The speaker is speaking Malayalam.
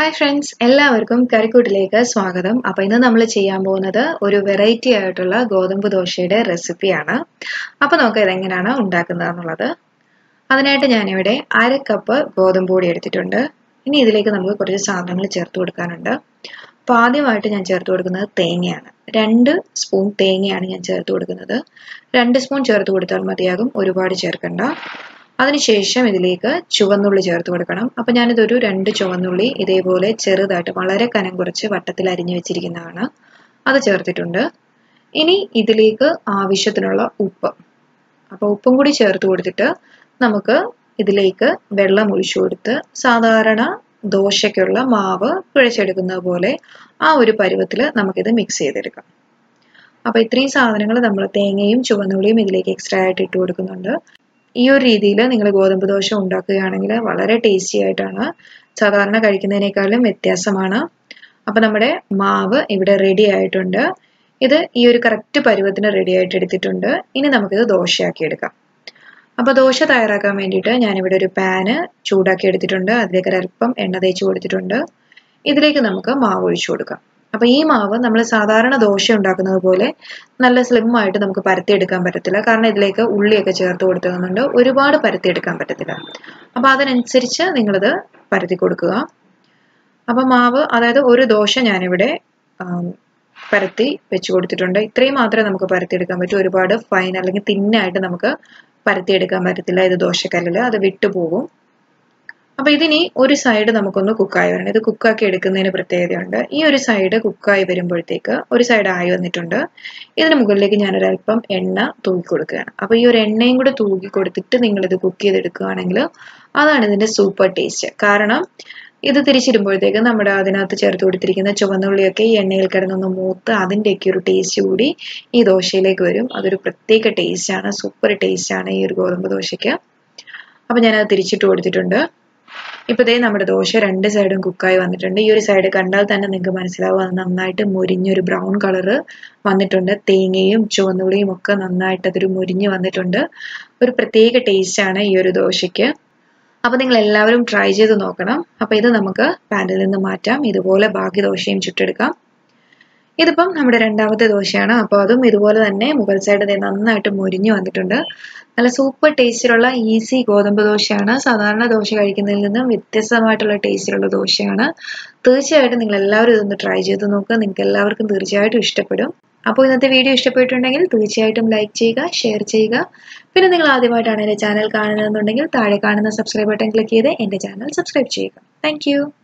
ഹായ് ഫ്രണ്ട്സ് എല്ലാവർക്കും കറിക്കൂട്ടിലേക്ക് സ്വാഗതം അപ്പോൾ ഇന്ന് നമ്മൾ ചെയ്യാൻ പോകുന്നത് ഒരു വെറൈറ്റി ആയിട്ടുള്ള ഗോതമ്പ് ദോശയുടെ റെസിപ്പിയാണ് അപ്പോൾ നമുക്ക് ഇതെങ്ങനെയാണ് ഉണ്ടാക്കുന്നത് എന്നുള്ളത് അതിനായിട്ട് ഞാനിവിടെ അര കപ്പ് ഗോതമ്പ് പൊടി എടുത്തിട്ടുണ്ട് ഇനി ഇതിലേക്ക് നമുക്ക് കുറച്ച് സാധനങ്ങൾ ചേർത്ത് കൊടുക്കാനുണ്ട് അപ്പോൾ ആദ്യമായിട്ട് ഞാൻ ചേർത്ത് കൊടുക്കുന്നത് തേങ്ങയാണ് രണ്ട് സ്പൂൺ തേങ്ങയാണ് ഞാൻ ചേർത്ത് കൊടുക്കുന്നത് രണ്ട് സ്പൂൺ ചേർത്ത് കൊടുത്താൽ മതിയാകും ഒരുപാട് ചേർക്കണ്ട അതിനുശേഷം ഇതിലേക്ക് ചുവന്നുള്ളി ചേർത്ത് കൊടുക്കണം അപ്പം ഞാനിതൊരു രണ്ട് ചുവന്നുള്ളി ഇതേപോലെ ചെറുതായിട്ട് വളരെ കനം കുറച്ച് വട്ടത്തിൽ അരിഞ്ഞു വെച്ചിരിക്കുന്നതാണ് അത് ചേർത്തിട്ടുണ്ട് ഇനി ഇതിലേക്ക് ആവശ്യത്തിനുള്ള ഉപ്പ് അപ്പോൾ ഉപ്പും കൂടി ചേർത്ത് കൊടുത്തിട്ട് നമുക്ക് ഇതിലേക്ക് വെള്ളം ഒഴിച്ചു കൊടുത്ത് സാധാരണ ദോശയ്ക്കുള്ള മാവ് കുഴച്ചെടുക്കുന്നത് പോലെ ആ ഒരു പരുവത്തിൽ നമുക്കിത് മിക്സ് ചെയ്തെടുക്കാം അപ്പോൾ ഇത്രയും സാധനങ്ങൾ നമ്മൾ തേങ്ങയും ചുവന്നുള്ളിയും ഇതിലേക്ക് എക്സ്ട്രാ ആയിട്ട് ഇട്ട് കൊടുക്കുന്നുണ്ട് ഈ ഒരു രീതിയിൽ നിങ്ങൾ ഗോതമ്പ് ദോശ ഉണ്ടാക്കുകയാണെങ്കിൽ വളരെ ടേസ്റ്റി ആയിട്ടാണ് സാധാരണ കഴിക്കുന്നതിനേക്കാളും വ്യത്യാസമാണ് അപ്പോൾ നമ്മുടെ മാവ് ഇവിടെ റെഡി ആയിട്ടുണ്ട് ഇത് ഈ ഒരു കറക്റ്റ് പരുവത്തിന് റെഡി ആയിട്ട് എടുത്തിട്ടുണ്ട് ഇനി നമുക്കിത് ദോശയാക്കി എടുക്കാം അപ്പോൾ ദോശ തയ്യാറാക്കാൻ വേണ്ടിയിട്ട് ഞാനിവിടെ ഒരു പാന് ചൂടാക്കി എടുത്തിട്ടുണ്ട് അതിലേക്ക് ഒരല്പം എണ്ണ തേച്ച് കൊടുത്തിട്ടുണ്ട് ഇതിലേക്ക് നമുക്ക് മാവ് ഒഴിച്ചു കൊടുക്കാം അപ്പോൾ ഈ മാവ് നമ്മൾ സാധാരണ ദോശ ഉണ്ടാക്കുന്നത് പോലെ നല്ല സ്ലിം ആയിട്ട് നമുക്ക് പരത്തിയെടുക്കാൻ പറ്റത്തില്ല കാരണം ഇതിലേക്ക് ഉള്ളിയൊക്കെ ചേർത്ത് കൊടുക്കുന്നുണ്ട് ഒരുപാട് പരത്തിയെടുക്കാൻ പറ്റത്തില്ല അപ്പോൾ അതിനനുസരിച്ച് നിങ്ങളിത് പരത്തി കൊടുക്കുക അപ്പോൾ മാവ് അതായത് ഒരു ദോശ ഞാനിവിടെ പരത്തി വെച്ച് കൊടുത്തിട്ടുണ്ട് ഇത്രയും മാത്രമേ നമുക്ക് പരത്തിയെടുക്കാൻ പറ്റൂ ഒരുപാട് ഫൈൻ അല്ലെങ്കിൽ തിന്നായിട്ട് നമുക്ക് പരത്തിയെടുക്കാൻ പറ്റത്തില്ല ഇത് ദോശക്കല്ലിൽ അത് വിട്ടുപോകും അപ്പൊ ഇതിനി ഒരു സൈഡ് നമുക്കൊന്ന് കുക്കായി വരണം ഇത് കുക്കാക്കി എടുക്കുന്നതിന് പ്രത്യേകതയുണ്ട് ഈ ഒരു സൈഡ് കുക്കായി വരുമ്പോഴത്തേക്ക് ഒരു സൈഡ് ആയി വന്നിട്ടുണ്ട് ഇതിന് മുകളിലേക്ക് ഞാനൊരല്പം എണ്ണ തൂക്കി കൊടുക്കുകയാണ് അപ്പൊ ഈ ഒരു എണ്ണയും കൂടെ തൂക്കി കൊടുത്തിട്ട് നിങ്ങൾ ഇത് കുക്ക് ചെയ്തെടുക്കുകയാണെങ്കിൽ അതാണ് ഇതിന്റെ സൂപ്പർ ടേസ്റ്റ് കാരണം ഇത് തിരിച്ചിടുമ്പോഴത്തേക്ക് നമ്മുടെ അതിനകത്ത് ചേർത്ത് കൊടുത്തിരിക്കുന്ന ചുവന്നുള്ളിയൊക്കെ ഈ എണ്ണയിൽ കിടന്നൊന്ന് മൂത്ത് അതിൻ്റെയൊക്കെ ഒരു ടേസ്റ്റ് കൂടി ഈ ദോശയിലേക്ക് വരും അതൊരു പ്രത്യേക ടേസ്റ്റാണ് സൂപ്പർ ടേസ്റ്റാണ് ഈ ഒരു ഗോതമ്പ് ദോശയ്ക്ക് അപ്പം ഞാനത് തിരിച്ചിട്ട് കൊടുത്തിട്ടുണ്ട് ഇപ്പോൾ ഇതേ നമ്മുടെ ദോശ രണ്ട് സൈഡും കുക്കായി വന്നിട്ടുണ്ട് ഈ ഒരു സൈഡ് കണ്ടാൽ തന്നെ നിങ്ങൾക്ക് മനസ്സിലാവും അത് നന്നായിട്ട് മുരിഞ്ഞൊരു ബ്രൗൺ കളറ് വന്നിട്ടുണ്ട് തേങ്ങയും ചുവന്നുള്ളിയും ഒക്കെ നന്നായിട്ട് അതൊരു മുരിഞ്ഞ് വന്നിട്ടുണ്ട് ഒരു പ്രത്യേക ടേസ്റ്റാണ് ഈ ഒരു ദോശയ്ക്ക് അപ്പോൾ നിങ്ങൾ എല്ലാവരും ട്രൈ ചെയ്ത് നോക്കണം അപ്പോൾ ഇത് നമുക്ക് പാനിൽ നിന്ന് മാറ്റാം ഇതുപോലെ ബാക്കി ദോശയും ചുട്ടെടുക്കാം ഇതിപ്പം നമ്മുടെ രണ്ടാമത്തെ ദോശയാണ് അപ്പോൾ അതും ഇതുപോലെ തന്നെ മുകൾ സൈഡ് നന്നായിട്ട് മുരിഞ്ഞു വന്നിട്ടുണ്ട് നല്ല സൂപ്പർ ടേസ്റ്റിലുള്ള ഈസി ഗോതമ്പ് ദോശയാണ് സാധാരണ ദോശ കഴിക്കുന്നതിൽ നിന്നും വ്യത്യസ്തമായിട്ടുള്ള ടേസ്റ്റിലുള്ള ദോശയാണ് തീർച്ചയായിട്ടും നിങ്ങൾ എല്ലാവരും ഇതൊന്ന് ട്രൈ ചെയ്ത് നോക്കുക നിങ്ങൾക്ക് എല്ലാവർക്കും തീർച്ചയായിട്ടും ഇഷ്ടപ്പെടും അപ്പോൾ ഇന്നത്തെ വീഡിയോ ഇഷ്ടപ്പെട്ടിട്ടുണ്ടെങ്കിൽ തീർച്ചയായിട്ടും ലൈക്ക് ചെയ്യുക ഷെയർ ചെയ്യുക പിന്നെ നിങ്ങൾ ആദ്യമായിട്ടാണ് എൻ്റെ ചാനൽ കാണുന്നതെന്നുണ്ടെങ്കിൽ താഴെ കാണുന്ന സബ്സ്ക്രൈബ് ബട്ടൺ ക്ലിക്ക് ചെയ്ത് എൻ്റെ ചാനൽ സബ്സ്ക്രൈബ് ചെയ്യുക താങ്ക്